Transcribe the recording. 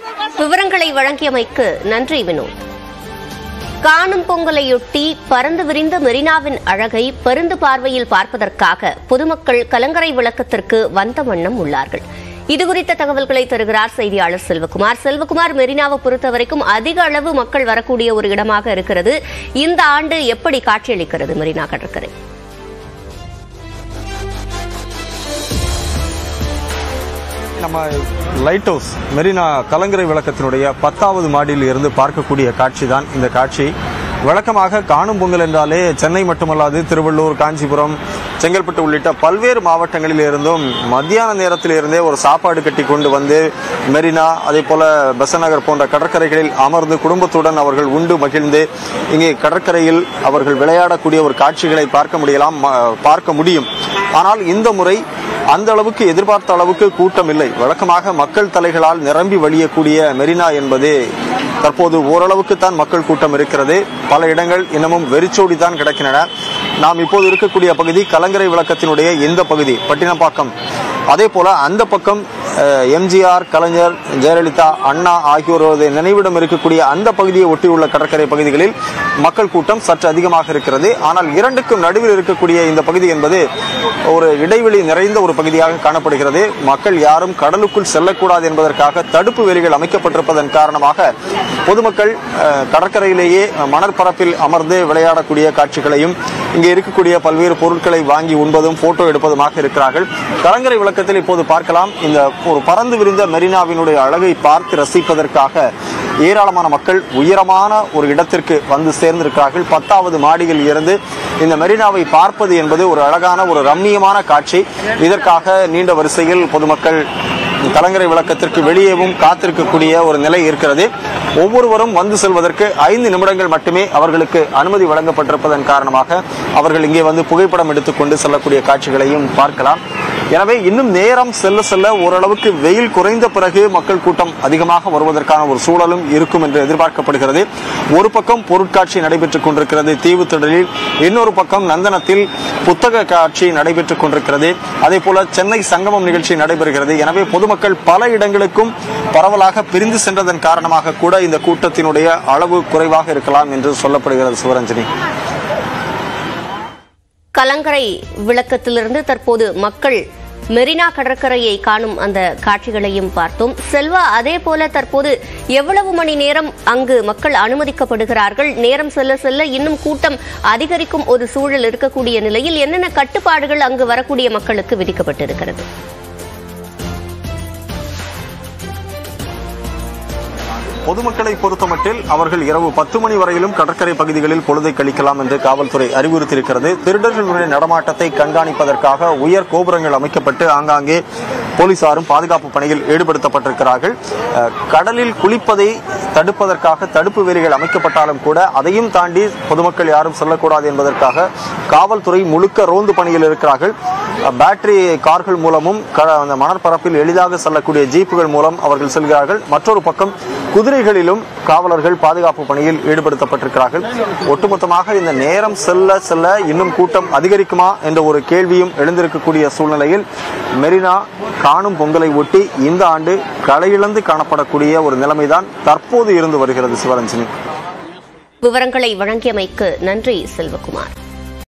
விவரங்களை வழங்கியமைக்கு நன்றி வினோத் காணும் பொங்கலையொட்டி பறந்து விரிந்த மெரினாவின் அழகை பருந்து பார்வையில் பார்ப்பதற்காக பொதுமக்கள் கலங்கரை விளக்கத்திற்கு வந்த வண்ணம் உள்ளார்கள் இதுகுறித்த தகவல்களை தருகிறார் செய்தியாளர் செல்வகுமார் செல்வகுமார் மெரினாவை பொறுத்தவரைக்கும் அதிக அளவு மக்கள் வரக்கூடிய ஒரு இடமாக இருக்கிறது இந்த ஆண்டு எப்படி காட்சியளிக்கிறது மெரினா கடற்கரை நம்ம லைட் ஹவுஸ் மெரினா கலங்கரை விளக்கத்தினுடைய பத்தாவது மாடியில் இருந்து பார்க்கக்கூடிய காட்சி தான் இந்த காட்சி வழக்கமாக காணும் பொங்கல் என்றாலே சென்னை மட்டுமல்லாது திருவள்ளூர் காஞ்சிபுரம் செங்கல்பட்டு உள்ளிட்ட பல்வேறு மாவட்டங்களில் இருந்தும் மத்தியான நேரத்தில் இருந்தே ஒரு சாப்பாடு கட்டி கொண்டு வந்து மெரினா அதே போல பெசநகர் போன்ற கடற்கரைகளில் அமர்ந்து குடும்பத்துடன் அவர்கள் உண்டு மகிழ்ந்து இங்கே கடற்கரையில் அவர்கள் விளையாடக்கூடிய ஒரு காட்சிகளை பார்க்க முடியலாம் ம- பார்க்க முடியும் ஆனால் இந்த முறை அந்த அளவுக்கு எதிர்பார்த்த அளவுக்கு கூட்டம் இல்லை வழக்கமாக மக்கள் தலைகளால் நிரம்பி வழியக்கூடிய மெரினா என்பது தற்போது ஓரளவுக்கு தான் மக்கள் கூட்டம் இருக்கிறது பல இடங்கள் இன்னமும் வெறிச்சோடி தான் கிடக்கின்றன நாம் இப்போது இருக்கக்கூடிய பகுதி கலங்கரை விளக்கத்தினுடைய இந்த பகுதி பட்டினப்பாக்கம் அதே போல அந்த பக்கம் அஹ், எம்ஜிஆர் கலைஞர் ஜெயலலிதா அண்ணா ஆகியோரது நினைவிடம் இருக்கக்கூடிய அந்த பகுதியை ஒட்டியுள்ள கடற்கரை பகுதிகளில் மக்கள் கூட்டம் சற்று அதிகமாக இருக்கிறது ஆனால் இரண்டுக்கும் நடுவில் இருக்கக்கூடிய இந்த பகுதி என்பது ஒரு இடைவெளி நிறைந்த ஒரு பகுதியாக காணப்படுகிறது மக்கள் யாரும் கடலுக்குள் செல்லக்கூடாது என்பதற்காக தடுப்பு வேலிகள் அமைக்கப்பட்டிருப்பதன் காரணமாக பொதுமக்கள் அஹ், கடற்கரையிலேயே மணற்பரப்பில் அமர்ந்து விளையாடக்கூடிய காட்சிகளையும் இங்கே இருக்கக்கூடிய பல்வேறு பொருட்களை வாங்கி உண்பதும் போட்டோ எடுப்பதுமாக இருக்கிறார்கள் கலங்கரை விளக்கத்தில் இப்போது பார்க்கலாம் இந்த ஒரு பறந்து விரிந்த மெரினாவினுடைய அழகை பார்த்து ரசிப்பதற்காக ஏராளமான மக்கள் உயரமான ஒரு இடத்திற்கு வந்து சேர்ந்திருக்கிறார்கள் பத்தாவது மாடியில் இருந்து இந்த மெரினாவை பார்ப்பது என்பது ஒரு அழகான ஒரு ரம்மியமான காட்சி இதற்காக நீண்ட வரிசையில் பொதுமக்கள் கலங்கரை விளக்கத்திற்கு வெளியேவும் காத்திருக்கக்கூடிய ஒரு நிலை இருக்கிறது ஒவ்வொருவரும் வந்து செல்வதற்கு ஐந்து நிமிடங்கள் மட்டுமே அவர்களுக்கு அனுமதி வழங்கப்பட்டிருப்பதன் காரணமாக அவர்கள் இங்கே வந்து புகைப்படம் எடுத்துக்கொண்டு செல்லக்கூடிய காட்சிகளையும் பார்க்கலாம் எனவே இன்னும் நேரம் செல்ல செல்ல ஓரளவுக்கு வெயில் குறைந்த பிறகு மக்கள் கூட்டம் அதிகமாக வருவதற்கான ஒரு சூழலும் இருக்கும் என்று எதிர்பார்க்கப்படுகிறது ஒரு பக்கம் பொருட்காட்சி நடைபெற்றுக் கொண்டிருக்கிறது தீவுத்திடலில் இன்னொரு பக்கம் நந்தனத்தில் புத்தக காட்சி நடைபெற்றுக் கொண்டிருக்கிறது அதே போல சென்னை சங்கமம் நிகழ்ச்சி நடைபெறுகிறது எனவே பொதுமக்கள் பல இடங்களுக்கும் பரவலாக பிரிந்து சென்றதன் காரணமாக கூட இந்த கூட்டத்தினுடைய அளவு குறைவாக இருக்கலாம் என்று சொல்லப்படுகிறது சிவரஞ்சனி கலங்கரை விளக்கத்திலிருந்து தற்போது மக்கள் மெரினா கடற்கரையை காணும் அந்த காட்சிகளையும் பார்த்தோம் செல்வா அதே போல தற்போது எவ்வளவு மணி நேரம் அங்கு மக்கள் அனுமதிக்கப்படுகிறார்கள் நேரம் செல்ல செல்ல இன்னும் கூட்டம் அதிகரிக்கும் ஒரு சூழல் இருக்கக்கூடிய நிலையில் என்னென்ன கட்டுப்பாடுகள் அங்கு வரக்கூடிய மக்களுக்கு விதிக்கப்பட்டிருக்கிறது பொதுமக்களை பொறுத்தமட்டில் அவர்கள் இரவு பத்து மணி வரையிலும் கடற்கரை பகுதிகளில் பொழுதை கழிக்கலாம் என்று காவல்துறை அறிவுறுத்தியிருக்கிறது திருடர்களுடைய நடமாட்டத்தை கண்காணிப்பதற்காக உயர் கோபுரங்கள் அமைக்கப்பட்டு ஆங்காங்கே போலீசாரும் பாதுகாப்பு பணியில் ஈடுபடுத்தப்பட்டிருக்கிறார்கள் அஹ், கடலில் குளிப்பதை தடுப்பதற்காக தடுப்பு வேலிகள் அமைக்கப்பட்டாலும் கூட அதையும் தாண்டி பொதுமக்கள் யாரும் செல்லக்கூடாது என்பதற்காக காவல்துறை முழுக்க ரோந்து பணியில் இருக்கிறார்கள் அஹ், பேட்டரி கார்கள் மூலமும் க- அந்த மணற்பரப்பில் எளிதாக செல்லக்கூடிய ஜீப்புகள் மூலம் அவர்கள் செல்கிறார்கள் மற்றொரு பக்கம் குதிரைகளிலும் காவலர்கள் பாதுகாப்பு பணியில் ஈடுபடுத்தப்பட்டிருக்கிறார்கள் ஒட்டுமொத்தமாக இந்த நேரம் செல்ல செல்ல இன்னும் கூட்டம் அதிகரிக்குமா என்ற ஒரு கேள்வியும் எழுந்திருக்கக்கூடிய சூழ்நிலையில் மெரினா காணும் பொங்கலை ஒட்டி இந்த ஆண்டு களையிழந்து காணப்படக்கூடிய ஒரு நிலைமைதான் தற்போது இருந்து வருகிறது சிவரஞ்சனி விவரங்களை வழங்கியமைக்கு நன்றி செல்வகுமார்